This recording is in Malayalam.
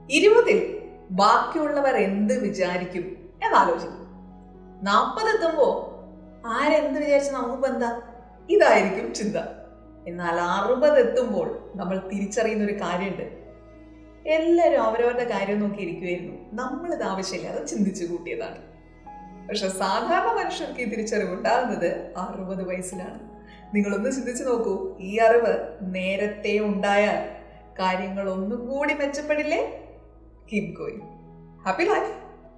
ഇരുപതിൽ ബാക്കിയുള്ളവർ എന്ത് വിചാരിക്കും എന്നാലോചിക്കും നാൽപ്പതെത്തുമ്പോ ആരെന്ത് വിചാരിച്ച നമുക്കിപ്പോ എന്താ ഇതായിരിക്കും ചിന്ത എന്നാൽ അറുപത് എത്തുമ്പോൾ നമ്മൾ തിരിച്ചറിയുന്ന ഒരു കാര്യമുണ്ട് എല്ലാവരും അവരവരുടെ കാര്യം നോക്കി ഇരിക്കുമായിരുന്നു നമ്മളിത് ആവശ്യമില്ലാതെ ചിന്തിച്ചു കൂട്ടിയതാണ് പക്ഷെ സാധാരണ മനുഷ്യർക്ക് ഈ തിരിച്ചറിവ് ഉണ്ടാകുന്നത് അറുപത് വയസ്സിലാണ് നിങ്ങളൊന്ന് ചിന്തിച്ചു നോക്കൂ ഈ അറിവ് നേരത്തെ ഉണ്ടായാൽ കാര്യങ്ങൾ ഒന്നും കൂടി മെച്ചപ്പെടില്ലേ കീപ് ഗോയിങ് ഹാപ്പി ലൈഫ്